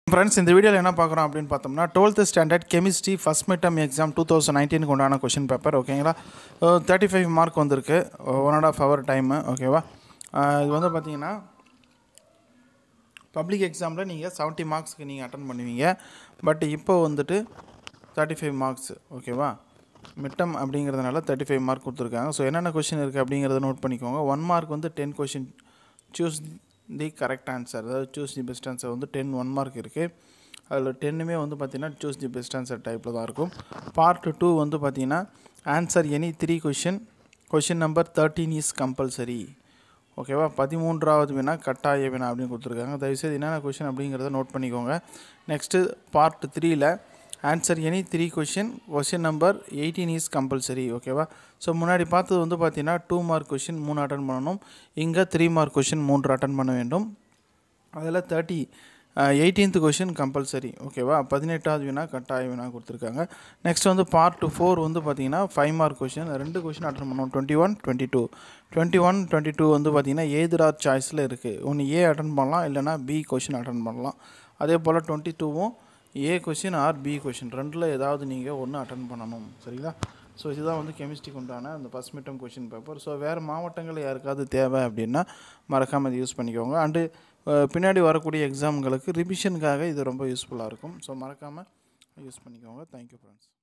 friends இந்த வீடியோவில் என்ன பார்க்குறோம் அப்படின்னு பார்த்தோம்னா twelfth standard chemistry first midterm exam two thousand நைன்டீனுக்கு உண்டான கொஷின் பேப்பர் ஓகேங்களா தேர்ட்டி ஃபைவ் மார்க் வந்திருக்கு one and half hour time ஓகேவா அஹ் இது வந்து பார்த்தீங்கன்னா பப்ளிக் எக்ஸாமில் நீங்கள் செவன்ட்டி மார்க்ஸ்க்கு நீங்கள் அட்டன் பண்ணுவீங்க பட் இப்போ வந்துட்டு தேர்ட்டி ஃபைவ் மார்க்ஸ் ஓகேவா மிட்டம் அப்படிங்கிறதுனால தேர்ட்டி ஃபைவ் மார்க் கொடுத்துருக்காங்க ஸோ என்னென்ன கொஷின் இருக்குது அப்படிங்கிறத நோட் பண்ணிக்கோங்க ஒன் மார்க் வந்து ten question choose the correct answer அதாவது சூஸ் தி பெஸ்ட் ஆன்சர் வந்து டென் ஒன் மார்க் இருக்குது அதில் டென்னுமே வந்து பார்த்திங்கன்னா சூஸ் தி பெஸ்ட் ஆன்சர் டைப்பில் தான் இருக்கும் பார்ட் டூ வந்து பார்த்திங்கன்னா answer any three question question number thirteen is compulsory ஓகேவா பதிமூன்றாவது வினா கட்டாய வினா அப்படின்னு கொடுத்துருக்காங்க தயவுசெய்து என்னென்ன கொஷின் அப்படிங்கிறத நோட் பண்ணிக்கோங்க நெக்ஸ்ட்டு பார்ட் த்ரீயில் answer any three question question number eighteen is compulsory ஓகேவா ஸோ முன்னாடி பார்த்தது வந்து பார்த்தீங்கன்னா டூ மார்க் கொஷின் மூணு அட்டன் பண்ணணும் இங்கே த்ரீ மார்க் கொஷின் மூன்று அட்டன் பண்ண வேண்டும் அதில் தேர்ட்டி எயிட்டீன்த் கொஷின் கம்பல்சரி ஓகேவா பதினெட்டாவது வினா கட்டாய வினா கொடுத்துருக்காங்க நெக்ஸ்ட் வந்து பார்ட் ஃபோர் வந்து பார்த்தீங்கன்னா ஃபைவ் மார்க் கொஷின் ரெண்டு கொஷின் அட்டன் பண்ணணும் twenty one twenty two twenty one twenty two வந்து பார்த்தீங்கன்னா ஏதர் ஆர் சாய்ஸில் இருக்குது ஒன்று ஏ அட்டன் பண்ணலாம் இல்லைனா பி கொஷின் அட்டன் பண்ணலாம் அதே போல் டுவெண்ட்டி டூவும் A question or B question ரெண்டில் ஏதாவது நீங்கள் ஒன்று அட்டன் பண்ணணும் சரிங்களா ஸோ இதுதான் வந்து கெமிஸ்ட்ரிக்கு உண்டான அந்த first midterm question paper so வேறு மாவட்டங்களில் யாருக்காவது தேவை அப்படின்னா மறக்காமல் இது யூஸ் பண்ணிக்கோங்க அண்டு பின்னாடி வரக்கூடிய எக்ஸாம்களுக்கு ரிவிஷனுக்காக இது ரொம்ப யூஸ்ஃபுல்லாக இருக்கும் ஸோ மறக்காமல் யூஸ் பண்ணிக்கோங்க தேங்க்யூ ஃப்ரெண்ட்ஸ்